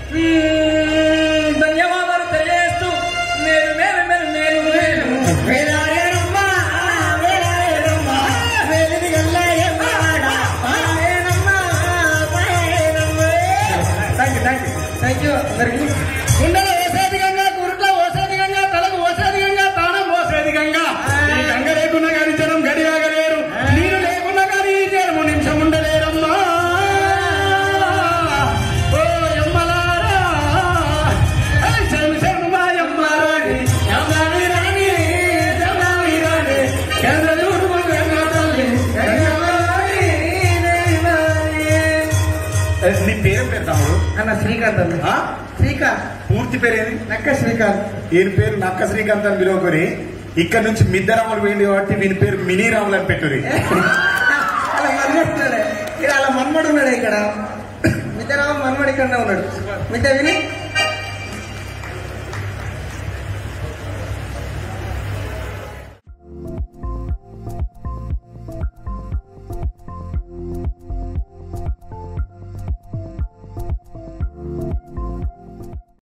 మ్మ్, ధన్యవాదాలు తెలియజేస్తూ నేను నేను నేను నేను నేను వేలాడేనమ్మా, వేలాడేనమ్మా, వేలిది గల్లాయమ్మా, పాయేనమ్మా, పాయేనమ్మా. Thank you thank you thank you అందరికీ గుండెలు ఓసేది గంగా గురుట్ల ఓసేది గంగా తలకు ఓసేది గంగా తాళం ఓసేది గంగా ఈ గంగ లేకున్నా కానీ జనం గడియాగలేరు నీరు లేకున్నా కానీ ఈ జనము నిమిషం ఉండలేరమ్మా ఓ యమ్మలారా ఐ శరణు శరణు మా యమ్మలారి యమ్మాని రాణి యమ్మాని రాణి గంగలూరు గంగా తల్లి గంగమారి నీ పేరు పేరు తమ్ముడు అన్న శ్రీకాంత్ అన్న ఆ? శ్రీకాంత్ పూర్తి పేరేది నక్క శ్రీకాంత్ ఈయన పేరు నక్క శ్రీకాంత్ అని పిలువకొని ఇక్కడ నుంచి మిద్దరాములు పోయింది కాబట్టి వీని పేరు మినీ రాములు అని పెట్టురి అలా మన్మడు ఉన్నాడే ఇక్కడ అలా మన్మడు ఉన్నాడు ఇక్కడ మిద్దరామ మన్మడు ఇక్కడనే ఉన్నాడు మిద్ద విని